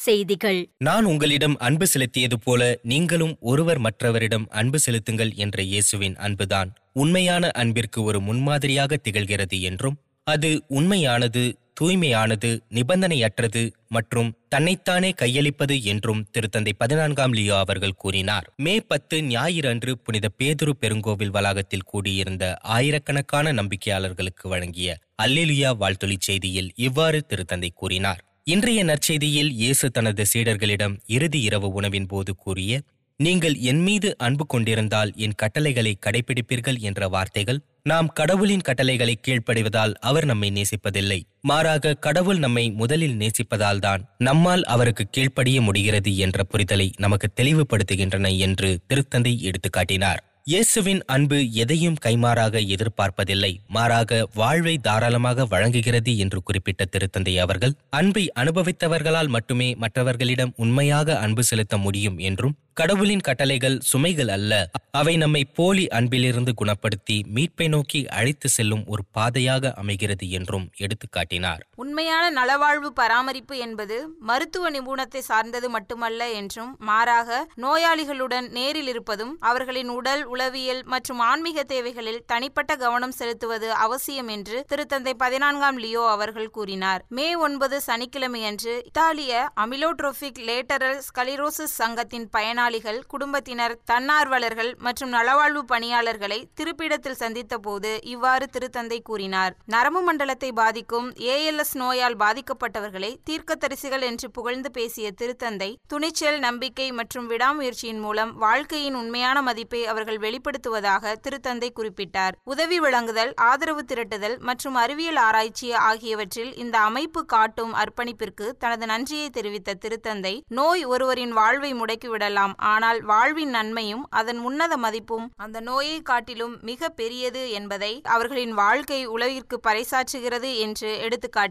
செய்திகள் நான் உங்களிடம் அன்பு செலுத்தியது போல நீங்களும் ஒருவர் மற்றவரிடம் அன்பு செலுத்துங்கள் என்ற இயேசுவின் அன்புதான் உண்மையான அன்பிற்கு ஒரு முன்மாதிரியாக திகழ்கிறது என்றும் அது உண்மையானது தூய்மையானது நிபந்தனையற்றது மற்றும் தன்னைத்தானே கையளிப்பது என்றும் திருத்தந்தை பதினான்காம் லியோ அவர்கள் கூறினார் மே பத்து ஞாயிறன்று புனித பேதுரு பெருங்கோவில் வளாகத்தில் கூடியிருந்த ஆயிரக்கணக்கான நம்பிக்கையாளர்களுக்கு வழங்கிய அல்லேலுயா வாழ்த்தொலி செய்தியில் இவ்வாறு திருத்தந்தை கூறினார் இன்றைய நற்செய்தியில் இயேசு தனது சீடர்களிடம் இறுதி இரவு உணவின் போது கூறிய நீங்கள் என் மீது அன்பு கொண்டிருந்தால் என் கட்டளைகளை கடைபிடிப்பீர்கள் என்ற வார்த்தைகள் நாம் கடவுளின் கட்டளைகளை கீழ்ப்படிவதால் அவர் நம்மை நேசிப்பதில்லை மாறாக கடவுள் நம்மை முதலில் நேசிப்பதால்தான் நம்மால் அவருக்கு கீழ்ப்படிய முடிகிறது என்ற புரிதலை நமக்கு தெளிவுபடுத்துகின்றன என்று திருத்தந்தை எடுத்துக்காட்டினார் இயேசுவின் அன்பு எதையும் கைமாறாக எதிர்பார்ப்பதில்லை மாறாக வாழ்வை தாராளமாக வழங்குகிறது என்று குறிப்பிட்ட திருத்தந்தை அவர்கள் அன்பை அனுபவித்தவர்களால் மட்டுமே மற்றவர்களிடம் உண்மையாக அன்பு செலுத்த முடியும் என்றும் கடவுளின் கட்டளைகள் சுமைகள் அல்ல அவை நம்மை போலி அன்பிலிருந்து குணப்படுத்தி மீட்பை நோக்கி அழைத்து செல்லும் ஒரு பாதையாக அமைகிறது என்றும் எடுத்துக்காட்டினார் உண்மையான நலவாழ்வு பராமரிப்பு என்பது மருத்துவ நிபுணத்தை சார்ந்தது மட்டுமல்ல என்றும் மாறாக நோயாளிகளுடன் நேரில் இருப்பதும் அவர்களின் உடல் உளவியல் மற்றும் ஆன்மீக தேவைகளில் தனிப்பட்ட கவனம் செலுத்துவது அவசியம் என்று திருத்தந்தை பதினான்காம் லியோ அவர்கள் கூறினார் மே ஒன்பது சனிக்கிழமையன்று இத்தாலிய அமிலோட்ரோபிக் லேட்டரல் ஸ்கலிரோசிஸ் சங்கத்தின் பயனாளிகள் குடும்பத்தினர் தன்னார்வலர்கள் மற்றும் நலவாழ்வு பணியாளர்களை திருப்பிடத்தில் சந்தித்த போது இவ்வாறு திருத்தந்தை கூறினார் நரம்பு மண்டலத்தை பாதிக்கும் ஏஎல்எஸ் நோயால் பாதிக்கப்பட்டவர்களை தீர்க்கதரிசிகள் என்று புகழ்ந்து பேசிய திருத்தந்தை துணிச்சல் நம்பிக்கை மற்றும் விடாமுயற்சியின் மூலம் வாழ்க்கையின் உண்மையான மதிப்பை அவர்கள் வெளிப்படுத்துவதாக திருத்தந்தை குறிப்பிட்டார் உதவி வழங்குதல் ஆதரவு திரட்டுதல் மற்றும் அறிவியல் ஆராய்ச்சி ஆகியவற்றில் இந்த அமைப்பு காட்டும் அர்ப்பணிப்பிற்கு தனது நன்றியை தெரிவித்த திருத்தந்தை நோய் ஒருவரின் வாழ்வை முடக்கிவிடலாம் ஆனால் வாழ்வின் நன்மையும் அதன் உன்னத மதிப்பும் அந்த நோயை காட்டிலும் மிக பெரியது என்பதை அவர்களின் வாழ்க்கை உலகிற்கு பறைசாற்றுகிறது என்று எடுத்துக்காட்டினார்